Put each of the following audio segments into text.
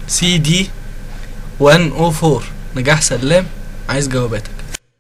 سي دي 104 نجاح سلام عايز جواباتك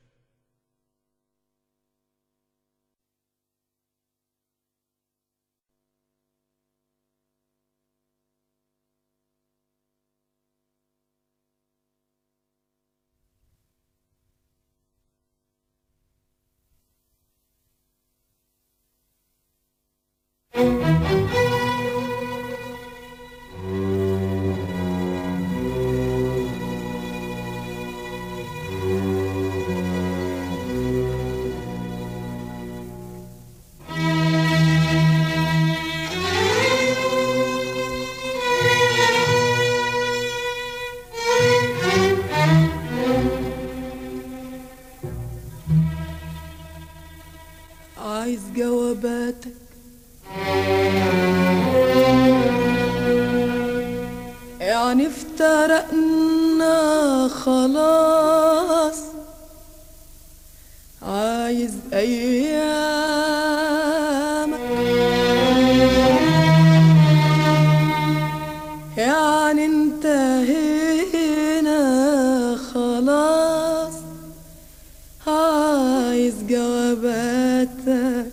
عايز جواباتك يعني افترقنا خلاص عايز ايامك يعني انتهينا خلاص عايز جواباتك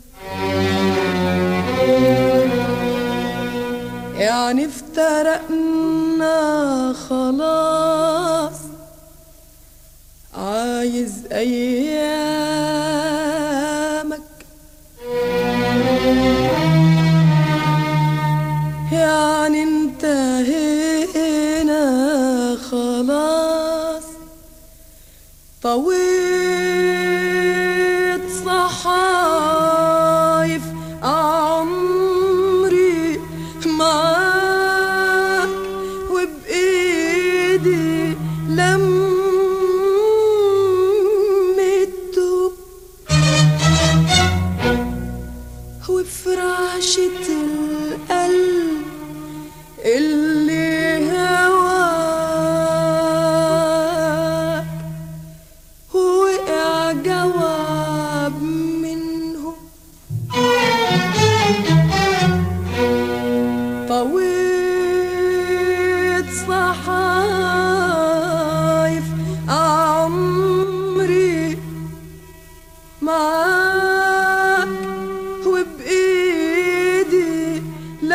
يعني افترقنا خلاص عايز ايامك يعني انتهينا خلاص طويت صحايف عمري معاك وبإيدي لميته وفراشة القلب اللي هواك وقع جواب منه طويت صحايف عمري معاك وبإيدي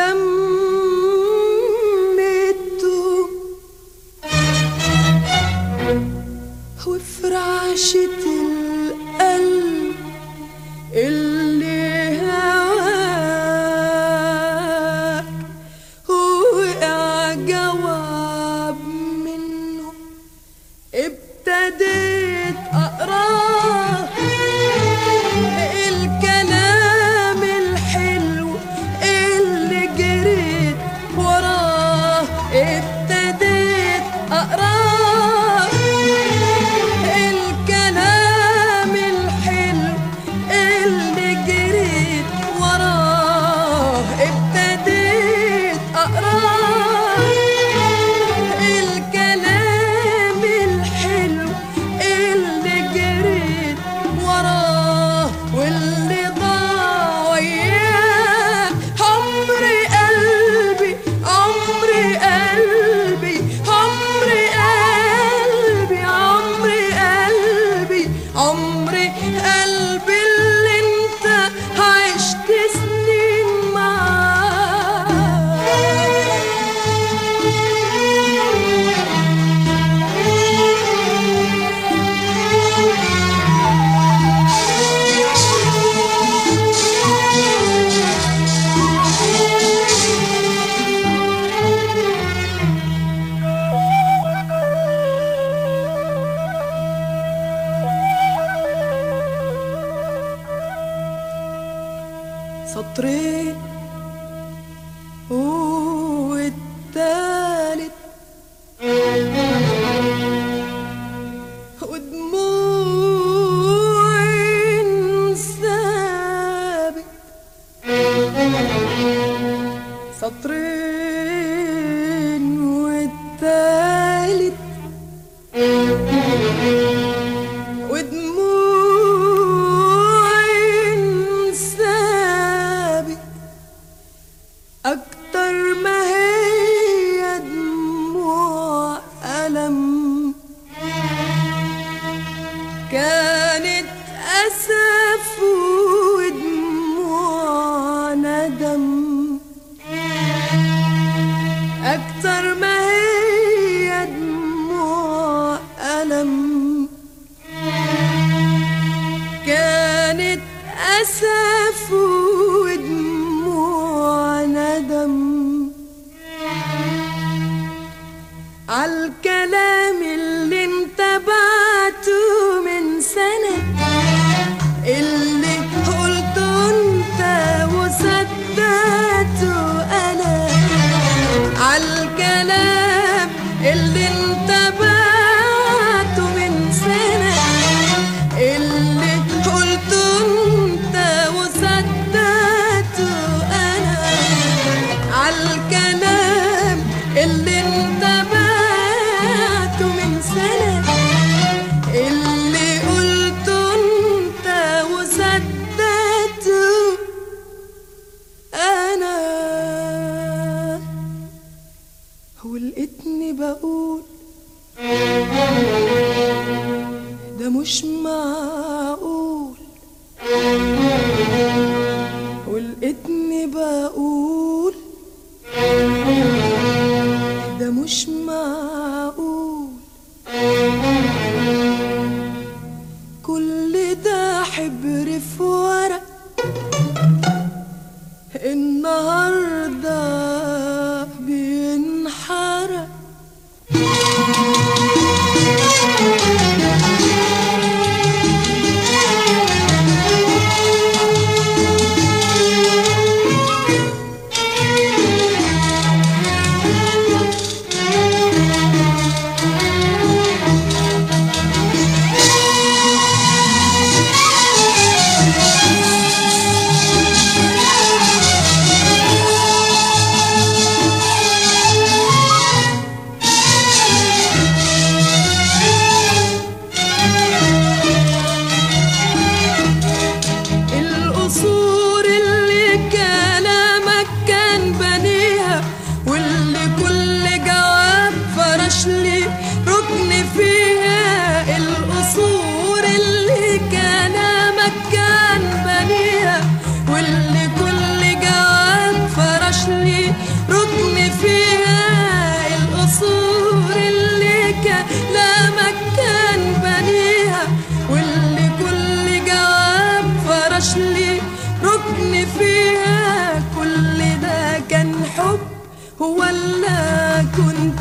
لميته وفراشة القلب اللي هواك وقع جواب منه عالكلام اللي انت بعته من سنة اللي قلته انت وصدقته انا عالكلام اللي انت بعته من سنة اللي قلته انت وصدقته انا ولقيتني بقول ده مش معقول ولقيتني بقول ده مش معقول كل ده حبر في ورق النهارده بينحرق القصور اللي كلامك كان بنيها واللي كل جواب فرش لي ركن فيها القصور اللي كلامك كان بنيها واللي كل جواب فرش لي ركن فيها القصور اللي كلامك كان بنيها واللي كل جواب فرش لي ركن فيها كل ده كان حب ولا كنت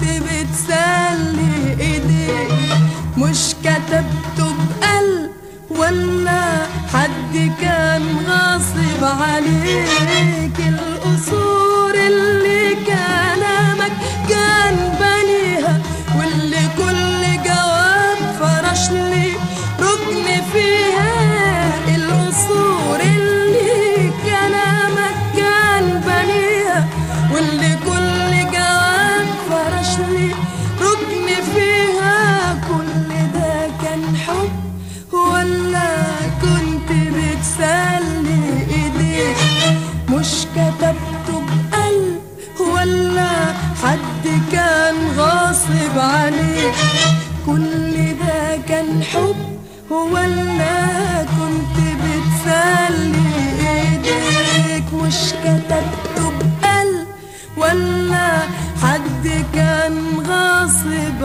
بتسلي ايديك مش كتبته بقلب ولا حد كان غاصب عليك القصور اللي كلامك كان بنيها واللي كل جواب فرش لي ركن فيها القصور اللي كلامك كان بنيها واللي كل جواب فرش لي ركن فيها كل ده كان حب ولا كنت بتسلي ايديك مش كتبته بقلب ولا حد كان غاصب عليك كل ده كان حب ولا كنت بتسلي ايديك مش كتبته بقلب ولا حد كان غاصب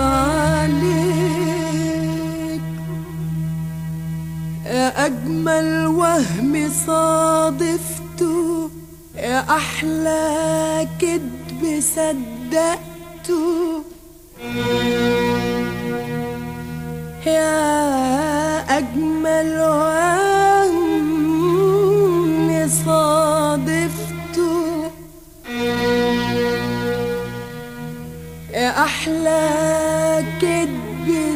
عليك يا أجمل وهم صادفته يا أحلى كدب صدقته يا أجمل وهم صادفته يا أحلى كدب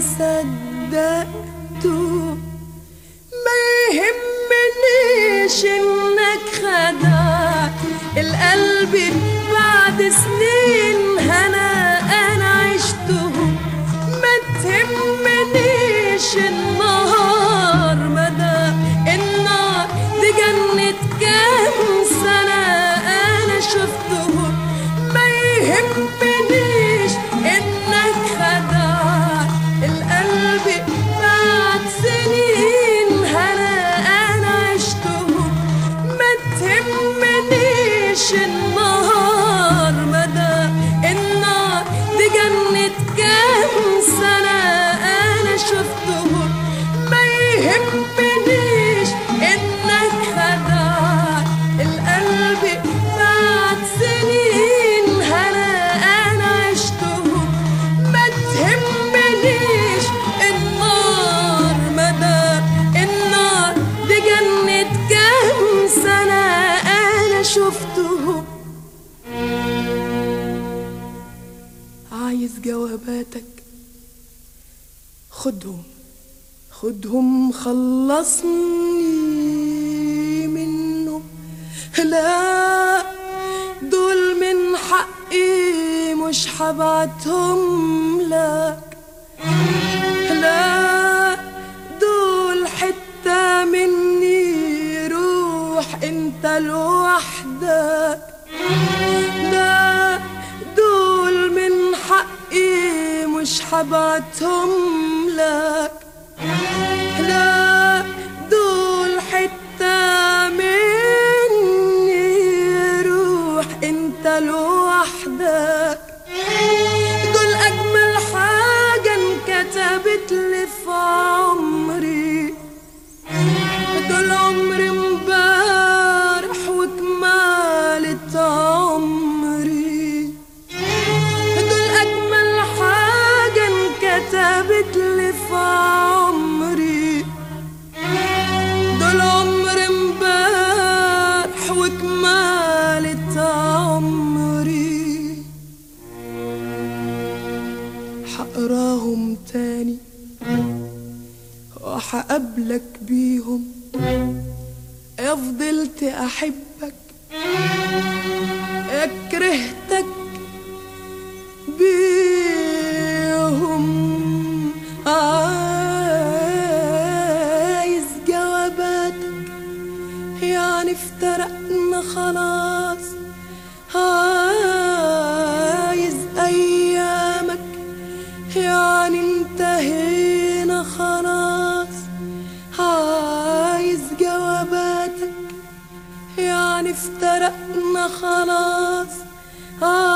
صدقته ما يهمنيش إنك خدعت القلب بعد سنين هنا أنا عشتهم ما تهمنيش النهار مدى النار دي جنة كام سنة أنا شفتهم ما يهمنيش إنك خدعت القلب بعد سنين هنا أنا عشتهم ما تهمنيش النهار مدى عايز جواباتك خدهم خدهم خلصني منهم لا دول من حقي مش حبعتهم لك لا دول حتة مني روح انت لوحدك لا دول من حقي مش حبعتهم لك لا دول حتة مني روح انت لوحدك دول أجمل حاجة انكتبت لي في عمري دول عمري امبارح وكمالة عمري دول أجمل حاجة انكتبت لي في عمري دول عمري امبارح وكمالة عمري حقراهم تاني وحقابلك بيهم يا فضلت احبك يا كرهتك بيهم عايز جواباتك يعني افترقنا خلاص عايز ايامك يعني انتهينا خلاص عايز جواباتك يعني افترقنا خلاص عايز